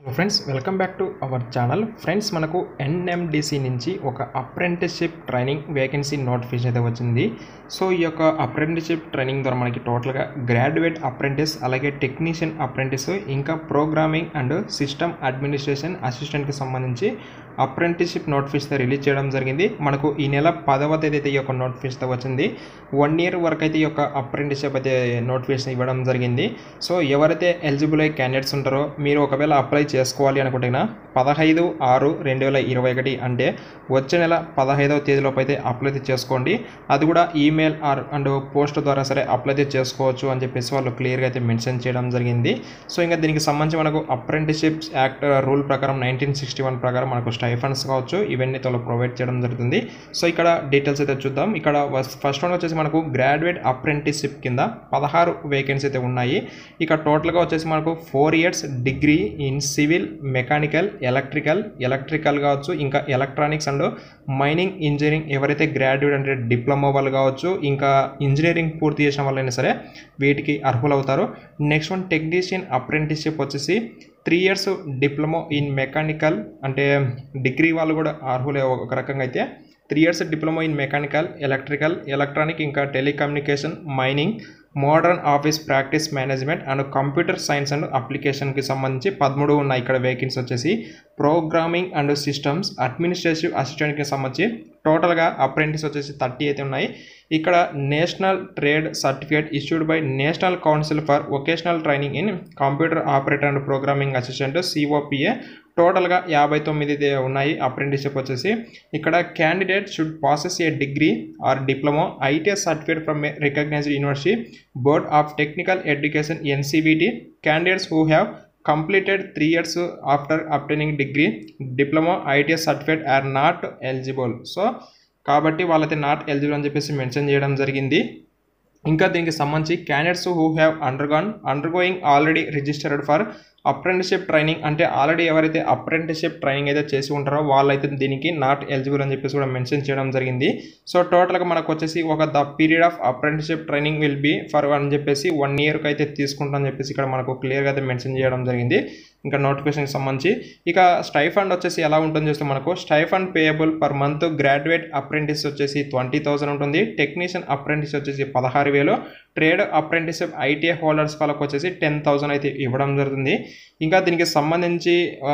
friends welcome back to our channel friends మనకు NMDC నుంచి ఒక అప్రెంటిస్షిప్ ట్రైనింగ్ వేకెన్సీ నోటిఫికేషన్ అయితే వచ్చింది సో ఈ యొక్క అప్రెంటిస్షిప్ ట్రైనింగ్ ద్వారా మనకి టోటల్గా గ్రాడ్యుయేట్ అప్రెంటిస్ అలాగే టెక్నీషియన్ అప్రెంటిస్ ఇంకా ప్రోగ్రామింగ్ అండ్ సిస్టమ్ అడ్మినిస్ట్రేషన్ అసిస్టెంట్కి సంబంధించి అప్రెంటిస్షిప్ నోటిఫికేషన్ రిలీజ్ చేయడం జరిగింది మనకు ఈ నెల పదవ తేదీ అయితే ఈ యొక్క నోటిఫికేషన్ వచ్చింది వన్ ఇయర్ వరకు అయితే ఈ యొక్క అప్రెంటిస్షిప్ అయితే నోటిఫికేషన్ ఇవ్వడం జరిగింది సో ఎవరైతే ఎలిజిబుల్ అయ్యే క్యాండిడేట్స్ ఉంటారో మీరు ఒకవేళ అప్లై చేసుకోవాలి అనుకుంటున్నా పదహైదు ఆరు రెండు వేల ఇరవై ఒకటి అంటే వచ్చే నెల పదహైదవ తేదీలోపు అయితే అప్లై అయితే చేసుకోండి అది కూడా ఈమెయిల్ ఆర్ అండ్ పోస్ట్ ద్వారా సరే అప్లై అయితే చేసుకోవచ్చు అని చెప్పేసి వాళ్ళు క్లియర్గా అయితే మెన్షన్ చేయడం జరిగింది సో ఇంకా దీనికి సంబంధించి మనకు అప్రెంటిస్షిప్స్ యాక్ట్ రూల్ ప్రకారం నైన్టీన్ సిక్స్టీ వన్ ప్రకారం మనకు స్టైఫండ్స్ కావచ్చు ఇవన్నీ వాళ్ళు ప్రొవైడ్ చేయడం జరుగుతుంది సో ఇక్కడ డీటెయిల్స్ అయితే చూద్దాం ఇక్కడ ఫస్ట్ వన్ వచ్చేసి మనకు గ్రాడ్యుయేట్ అప్రెంటిస్షిప్ కింద పదహారు వేకెన్సీ అయితే ఉన్నాయి ఇక టోటల్గా వచ్చేసి మనకు four years degree in civil mechanical electrical electrical కావచ్చు ఇంకా ఎలక్ట్రానిక్స్ అండ్ మైనింగ్ ఇంజనీరింగ్ ఎవరైతే గ్రాడ్యుయేట్ అంటే డిప్లొమా వాళ్ళు కావచ్చు ఇంకా ఇంజనీరింగ్ పూర్తి చేసిన వాళ్ళైనా సరే వీటికి అర్హులవుతారు నెక్స్ట్ వన్ టెక్నీషియన్ అప్రెంటిస్షిప్ వచ్చేసి three years diploma in mechanical అంటే డిగ్రీ వాళ్ళు కూడా అర్హులే ఒక రకంగా అయితే three years diploma in mechanical electrical electronic ఇంకా telecommunication mining modern office practice management and computer science and అప్లికేషన్కి సంబంధించి పదమూడు ఉన్నాయి ఇక్కడ వేకెన్సీ వచ్చేసి ప్రోగ్రామింగ్ అండ్ సిస్టమ్స్ అడ్మినిస్ట్రేటివ్ అసిస్టెంట్కి సంబంధించి టోటల్గా అప్రెంటిస్ వచ్చేసి థర్టీ అయితే ఉన్నాయి ఇక్కడ national trade certificate issued by national council for vocational training in computer operator and programming assistant COPA టోటల్గా యాభై తొమ్మిది ఉన్నాయి అప్రెంటిస్షిప్ వచ్చేసి ఇక్కడ candidate should process a degree or diploma ITS certificate from a recognized university board of technical education NCBT candidates who have completed three years after obtaining degree diploma ITS certificate are not eligible so కాబట్టి వాళ్ళైతే not eligible అని చెప్పేసి mention చేయడం జరిగింది ఇంకా దీనికి సంబంధించి candidates who have undergone undergoing already registered for apprenticeship training అంటే ఆల్రెడీ ఎవరైతే అప్రెంటిస్షిప్ ట్రైనింగ్ అయితే చేసి ఉంటారో వాళ్ళైతే దీనికి నాట్ ఎలిజిబుల్ అని చెప్పేసి కూడా మెన్షన్ చేయడం జరిగింది సో టోటల్గా మనకు వచ్చేసి ఒక the period of apprenticeship training will be for అని చెప్పేసి వన్ ఇయర్కి అయితే తీసుకుంటామని చెప్పేసి ఇక్కడ మనకు క్లియర్గా అయితే మెన్షన్ చేయడం జరిగింది ఇంకా నోటిఫికేషన్కి సంబంధించి ఇక స్టైఫండ్ వచ్చేసి ఎలా ఉంటుంది చూస్తే మనకు stipend payable per month graduate apprentice వచ్చేసి ట్వంటీ థౌసండ్ ఉంటుంది టెక్నీషియన్ అప్రెంటిస్ వచ్చేసి పదహారు వేలు ట్రేడ్ అప్రెంటిస్షిప్ ఐటీఐ హోల్డర్స్ వాళ్ళకి వచ్చేసి టెన్ థౌసండ్ అయితే ఇవ్వడం జరుగుతుంది ఇంకా దీనికి సంబంధించి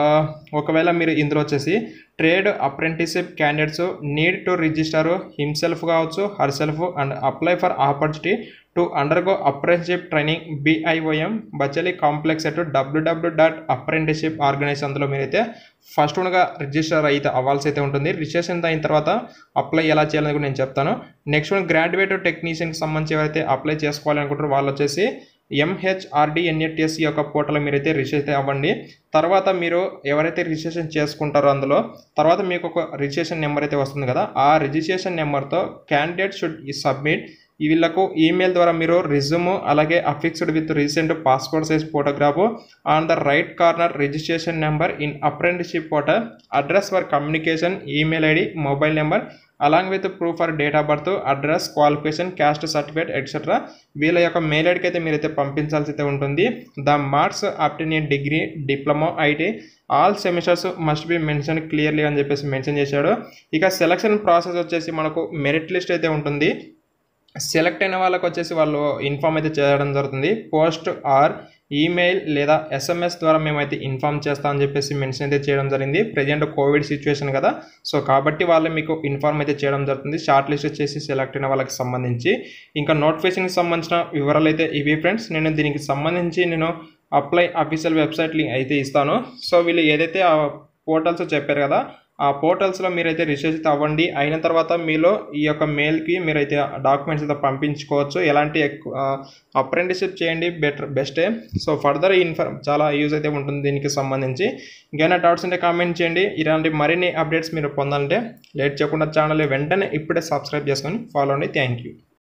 ఒకవేళ మీరు ఇందులో వచ్చేసి trade apprenticeship candidates need to register himself కావచ్చు herself and apply for opportunity to undergo apprenticeship training BIOM Bacheli complex at WW dot apprenticeship organization అందులో మీరైతే ఫస్ట్ వన్గా రిజిస్టర్ అయితే అవ్వాల్సి అయితే ఉంటుంది రిజిస్ట్రేషన్ అయిన తర్వాత అప్లై ఎలా చేయాలని కూడా నేను చెప్తాను నెక్స్ట్ వన్ గ్రాడ్యుయేట్ టెక్నీషియన్కి సంబంధించి ఎవరైతే అప్లై చేసుకోవాలనుకుంటారో వాళ్ళు వచ్చేసి ఎంహెచ్ఆర్డి ఎన్ఏటిఎస్ యొక్క పోర్టల్ మీరైతే రిజిస్టర్ అవ్వండి తర్వాత మీరు ఎవరైతే రిజిస్ట్రేషన్ చేసుకుంటారో అందులో తర్వాత మీకు ఒక రిజిస్ట్రేషన్ నెంబర్ అయితే వస్తుంది కదా ఆ రిజిస్ట్రేషన్ నెంబర్తో క్యాండిడేట్ షుడ్ సబ్మిట్ వీళ్ళకు ఈమెయిల్ ద్వారా మీరు రిజ్యూమ్ అలాగే affixed with recent passport size photograph on the right corner registration number in apprenticeship portal address for communication email ID mobile number along with proof for date of birth address qualification caste certificate etcetera వీళ్ళ యొక్క mail ఐడికి అయితే మీరైతే పంపించాల్సి అయితే ఉంటుంది the marks obtained degree diploma IT all semesters must be mention clearly అని చెప్పేసి మెన్షన్ చేశాడు ఇక సెలక్షన్ ప్రాసెస్ వచ్చేసి మనకు మెరిట్ లిస్ట్ అయితే ఉంటుంది సెలెక్ట్ అయిన వాళ్ళకి వచ్చేసి వాళ్ళు ఇన్ఫామ్ అయితే చేయడం జరుగుతుంది పోస్ట్ ఆర్ ఈమెయిల్ లేదా ఎస్ఎంఎస్ ద్వారా మేమైతే ఇన్ఫామ్ చేస్తామని చెప్పేసి మెన్షన్ అయితే చేయడం జరిగింది ప్రజెంట్ కోవిడ్ సిచ్యువేషన్ కదా సో కాబట్టి వాళ్ళు మీకు ఇన్ఫార్మ్ అయితే చేయడం జరుగుతుంది షార్ట్ లిస్ట్ చేసి సెలెక్ట్ అయిన వాళ్ళకి సంబంధించి ఇంకా నోటిఫికేషన్కి సంబంధించిన వివరాలు అయితే ఇవి ఫ్రెండ్స్ నేను దీనికి సంబంధించి నేను అప్లై అఫీషియల్ వెబ్సైట్ లింక్ అయితే ఇస్తాను సో వీళ్ళు ఏదైతే ఆ పోర్టల్స్ చెప్పారు కదా ఆ పోర్టల్స్లో మీరైతే రిజిస్టర్ అవ్వండి అయిన తర్వాత మీలో ఈ యొక్క మెయిల్కి మీరైతే డాక్యుమెంట్స్ అయితే పంపించుకోవచ్చు ఎలాంటి అప్రెంటిస్షిప్ చేయండి బెటర్ బెస్టే సో ఫర్దర్ ఇన్ఫర్ చాలా యూజ్ అయితే ఉంటుంది దీనికి సంబంధించి ఇంకైనా డౌట్స్ ఉంటే కామెంట్ చేయండి ఇలాంటి మరిన్ని అప్డేట్స్ మీరు పొందాలంటే లేట్ చేయకుండా ఛానల్ వెంటనే ఇప్పుడే సబ్స్క్రైబ్ చేసుకొని ఫాలో అండి థ్యాంక్ యూ